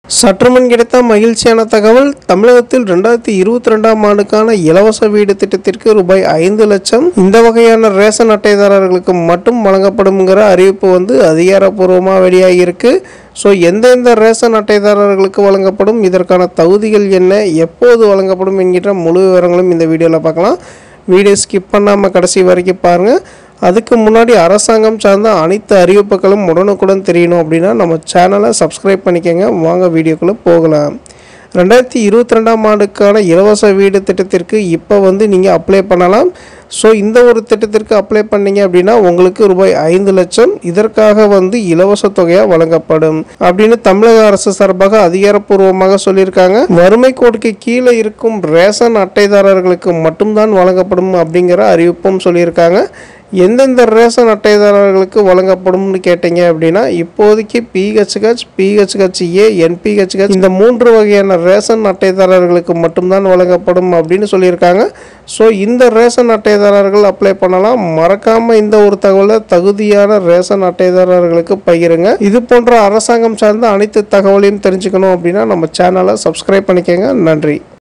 சற்றுமுன் கிடைத்த மகிழ்ச்சியான தகவல் தமிழகத்தில் ரெண்டாயிரத்தி இருபத்தி ரெண்டாம் ஆண்டுக்கான இலவச வீடு திட்டத்திற்கு ரூபாய் ஐந்து லட்சம் இந்த வகையான ரேஷன் அட்டைதாரர்களுக்கு மட்டும் வழங்கப்படும்ங்கிற அறிவிப்பு வந்து அதிகாரப்பூர்வமாக வெளியாகியிருக்கு ஸோ எந்தெந்த ரேஷன் அட்டைதாரர்களுக்கு வழங்கப்படும் இதற்கான தகுதிகள் என்ன எப்போது வழங்கப்படும் என்கிற முழு விவரங்களும் இந்த வீடியோவில் பார்க்கலாம் வீடியோ ஸ்கிப் பண்ணாமல் கடைசி வரைக்கும் பாருங்கள் அதுக்கு முன்னாடி அரசாங்கம் சார்ந்த அனைத்து அறிவிப்புகளும் உடனுக்குடன் தெரியணும் அப்படின்னா நம்ம சேனலை சப்ஸ்கிரைப் பண்ணிக்கோங்க வாங்க வீடியோக்குள்ளே போகலாம் ரெண்டாயிரத்தி இருபத்தி ரெண்டாம் ஆண்டுக்கான இலவச வீடு திட்டத்திற்கு இப்போ வந்து நீங்கள் அப்ளை பண்ணலாம் ஸோ இந்த ஒரு திட்டத்திற்கு அப்ளை பண்ணீங்க அப்படின்னா உங்களுக்கு ரூபாய் ஐந்து லட்சம் இதற்காக வந்து இலவச தொகையாக வழங்கப்படும் அப்படின்னு தமிழக அரசு சார்பாக அதிகாரப்பூர்வமாக சொல்லியிருக்காங்க வறுமை கோட்டுக்கு கீழே இருக்கும் ரேஷன் அட்டைதாரர்களுக்கு மட்டும்தான் வழங்கப்படும் அப்படிங்கிற அறிவிப்பும் சொல்லியிருக்காங்க எந்தெந்த ரேஷன் அட்டைதாரர்களுக்கு வழங்கப்படும்னு கேட்டீங்க அப்படின்னா இப்போதைக்கு பிஹெச்ஹெச் பிஹெச்ஹெச் ஏ என்பிஹெச்ஹெச் இந்த மூன்று வகையான ரேஷன் அட்டைதாரர்களுக்கு மட்டும்தான் வழங்கப்படும் அப்படின்னு சொல்லியிருக்காங்க ஸோ இந்த ரேஷன் அட்டைதாரர்கள் அப்ளை பண்ணலாம் மறக்காம இந்த ஒரு தகவலை தகுதியான ரேஷன் அட்டைதாரர்களுக்கு பகிருங்க இது போன்ற அரசாங்கம் சார்ந்த அனைத்து தகவலையும் தெரிஞ்சுக்கணும் அப்படின்னா நம்ம சேனலை சப்ஸ்கிரைப் பண்ணிக்கோங்க நன்றி